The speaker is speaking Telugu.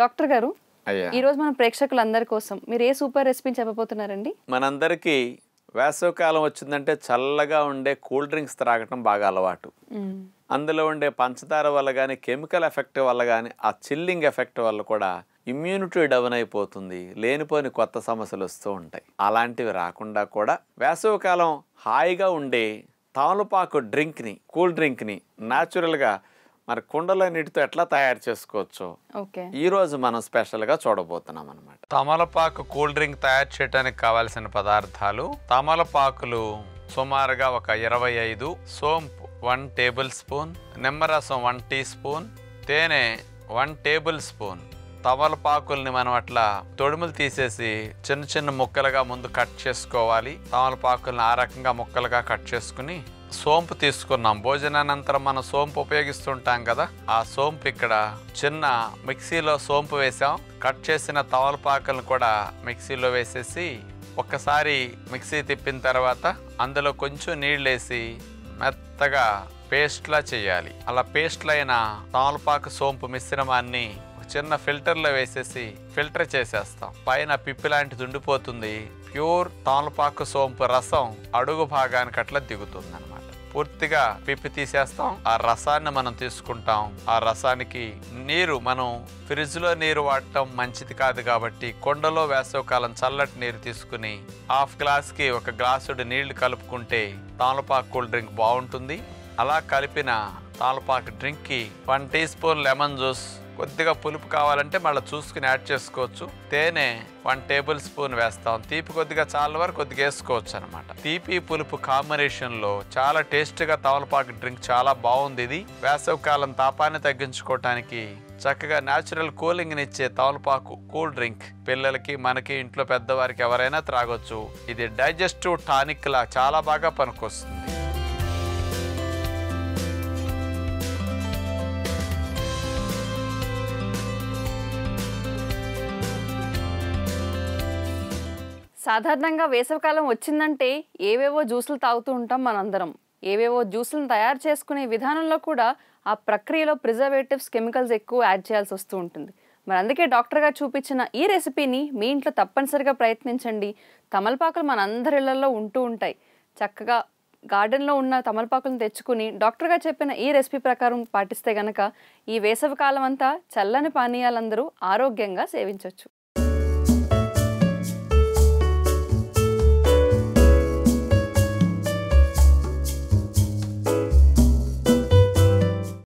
డాక్టర్ గారు అయ్యా ఈ రోజు మన ప్రేక్షకులందరి కోసం మీరు ఏ సూపర్ రెసిపీని చెప్పబోతున్నారండి మనందరికీ వేసవికాలం వచ్చిందంటే చల్లగా ఉండే కూల్ డ్రింక్స్ త్రాగటం బాగా అలవాటు మ్మ్. అందులో ఉండే పంచదార వల్ల కానీ కెమికల్ ఎఫెక్ట్ వల్ల కానీ ఆ చిల్లింగ్ ఎఫెక్ట్ వల్ల కూడా ఇమ్యూనిటీ డౌన్ అయిపోతుంది లేనిపోని కొత్త సమస్యలు వస్తూ ఉంటాయి అలాంటివి రాకుండా కూడా వేసవికాలం హాయిగా ఉండే తామలపాకు డ్రింక్ని కూల్ డ్రింక్ని న్యాచురల్గా మరి కుండలో నీటితో ఎట్లా తయారు చేసుకోవచ్చు ఓకే ఈ రోజు మనం స్పెషల్గా చూడబోతున్నాం అనమాట తమలపాకు కూల్ డ్రింక్ తయారు చేయడానికి కావాల్సిన పదార్థాలు తమలపాకులు సుమారుగా ఒక ఇరవై ఐదు సోంపు వన్ టేబుల్ స్పూన్ నిమ్మరసం వన్ టీ స్పూన్ తేనె వన్ టేబుల్ స్పూన్ తమలపాకుల్ని మనం అట్లా తొడుములు తీసేసి చిన్న చిన్న ముక్కలుగా ముందు కట్ చేసుకోవాలి తమలపాకుల్ని ఆ రకంగా ముక్కలుగా కట్ చేసుకుని సోంపు తీసుకున్నాం భోజనానంతరం మనం సోంపు ఉపయోగిస్తుంటాం కదా ఆ సోంపు ఇక్కడ చిన్న మిక్సీలో సోంపు వేసాం కట్ చేసిన తమలపాకులను కూడా మిక్సీలో వేసేసి ఒక్కసారి మిక్సీ తిప్పిన తర్వాత అందులో కొంచెం నీళ్ళేసి మెత్తగా పేస్ట్లా చేయాలి అలా పేస్ట్లు అయిన తమలపాకు సోంపు మిశ్రమాన్ని ఒక చిన్న ఫిల్టర్లో వేసేసి ఫిల్టర్ చేసేస్తాం పైన పిప్పి లాంటిది ఉండిపోతుంది ప్యూర్ తమలపాకు సోంపు రసం అడుగు భాగానికి అట్లా దిగుతుంది అనమాట పూర్తిగా పిప్పి తీసేస్తాం ఆ రసాన్ని మనం తీసుకుంటాం ఆ రసానికి నీరు మనం ఫ్రిడ్జ్ లో నీరు వాడటం మంచిది కాదు కాబట్టి కొండలో వేసవకాలం చల్లటి నీరు తీసుకుని హాఫ్ గ్లాస్ కి ఒక గ్లాసుడు నీళ్లు కలుపుకుంటే తామలపాకు కూల్ డ్రింక్ బాగుంటుంది అలా కలిపిన తామలపాకు డ్రింక్ కి one teaspoon lemon juice కొద్దిగా పులుపు కావాలంటే మళ్ళీ చూసుకుని యాడ్ చేసుకోవచ్చు తేనె వన్ టేబుల్ స్పూన్ వేస్తాం తీపి కొద్దిగా చాలా వరకు కొద్దిగా వేసుకోవచ్చు అనమాట తీపి పులుపు కాంబినేషన్ లో చాలా టేస్టీగా తమలపాకు డ్రింక్ చాలా బాగుంది ఇది వేసవికాలం తాపాన్ని తగ్గించుకోవటానికి చక్కగా న్యాచురల్ కూలింగ్ ఇచ్చే తమలపాకు కూల్ డ్రింక్ పిల్లలకి మనకి ఇంట్లో పెద్దవారికి ఎవరైనా త్రాగొచ్చు ఇది డైజెస్టివ్ టానిక్ లా చాలా బాగా పనికొస్తుంది సాధారణంగా వేసవికాలం వచ్చిందంటే ఏవేవో జ్యూసులు తాగుతూ ఉంటాం మనందరం ఏవేవో జ్యూసులను తయారు చేసుకునే విధానంలో కూడా ఆ ప్రక్రియలో ప్రిజర్వేటివ్స్ కెమికల్స్ ఎక్కువ యాడ్ చేయాల్సి వస్తూ ఉంటుంది మరి అందుకే డాక్టర్ గారు చూపించిన ఈ రెసిపీని మీ ఇంట్లో తప్పనిసరిగా ప్రయత్నించండి తమలపాకులు మన అందరి ఇళ్లలో ఉంటూ ఉంటాయి చక్కగా గార్డెన్లో ఉన్న తమలపాకులను తెచ్చుకుని డాక్టర్ గారు చెప్పిన ఈ రెసిపీ ప్రకారం పాటిస్తే గనక ఈ వేసవి కాలం అంతా చల్లని పానీయాలందరూ ఆరోగ్యంగా సేవించవచ్చు